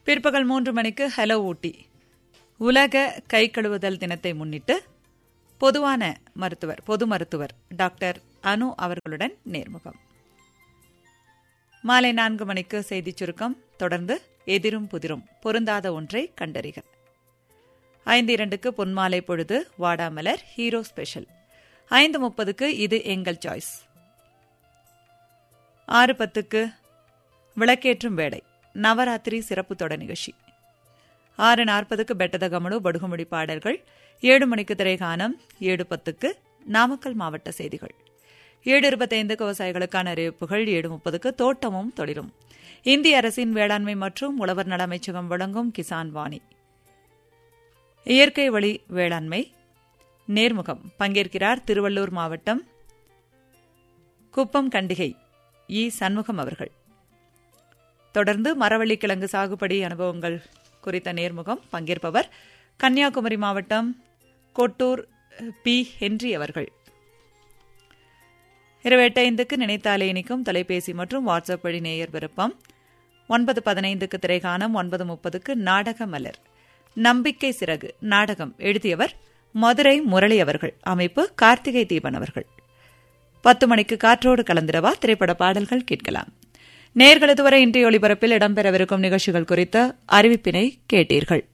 பிற்பகல் மூன்று மணிக்கு ஹலோ ஊட்டி உலக கை கழுவுதல் தினத்தை முன்னிட்டு பொதுவான மருத்துவர் பொது மருத்துவர் டாக்டர் அனு அவர்களுடன் நேர்முகம் மாலை நான்கு மணிக்கு செய்திச் சுருக்கம் தொடர்ந்து எதிரும் புதிரும் பொருந்தாத ஒன்றை கண்டறிக ஐந்து இரண்டுக்கு பொன்மாலை பொழுது வாடாமலர் ஹீரோ ஸ்பெஷல் ஐந்து முப்பதுக்கு இது எங்கள் சாய்ஸ் ஆறு பத்துக்கு விளக்கேற்றும் வேடை நவராத்திரி சிறப்பு தொடர் நிகழ்ச்சி ஆறு நாற்பதுக்கு பெட்டத கமலு படுகுமுடி பாடல்கள் ஏழு மணிக்கு திரைகானம் ஏழு பத்துக்கு நாமக்கல் மாவட்ட செய்திகள் ஏழு இருபத்தைந்துக்கு விவசாயிகளுக்கான அறிவிப்புகள் ஏழு முப்பதுக்கு தோட்டமும் தொழிலும் இந்திய அரசின் வேளாண்மை மற்றும் உழவர் நல அமைச்சகம் வழங்கும் கிசான் வாணி இயற்கை வழி வேளாண்மை நேர்முகம் பங்கேற்கிறார் திருவள்ளூர் மாவட்டம் குப்பம் கண்டிகை இ சண்முகம் அவர்கள் தொடர்ந்து மரவள்ளி கிழங்கு சாகுபடி அனுபவங்கள் குறித்த நேர்முகம் பங்கேற்பவர் கன்னியாகுமரி மாவட்டம் கொட்டூர் பி ஹென்றி அவர்கள் இரவு எட்டைந்துக்கு நினைத்தாலே இனிக்கும் தொலைபேசி மற்றும் வாட்ஸ்அப் வழி நேயர் விருப்பம் ஒன்பது பதினைந்துக்கு திரைகானம் ஒன்பது முப்பதுக்கு நாடக மலர் நம்பிக்கை சிறகு நாடகம் எழுதியவர் மதுரை முரளி அவர்கள் அமைப்பு கார்த்திகை தீபன் அவர்கள் பத்து மணிக்கு காற்றோடு கலந்திரவா திரைப்பட பாடல்கள் கேட்கலாம் நேர்களது வரை இன்றைய ஒளிபரப்பில் இடம்பெறவிருக்கும் நிகழ்ச்சிகள் குறித்த அறிவிப்பினை கேட்டீர்கள்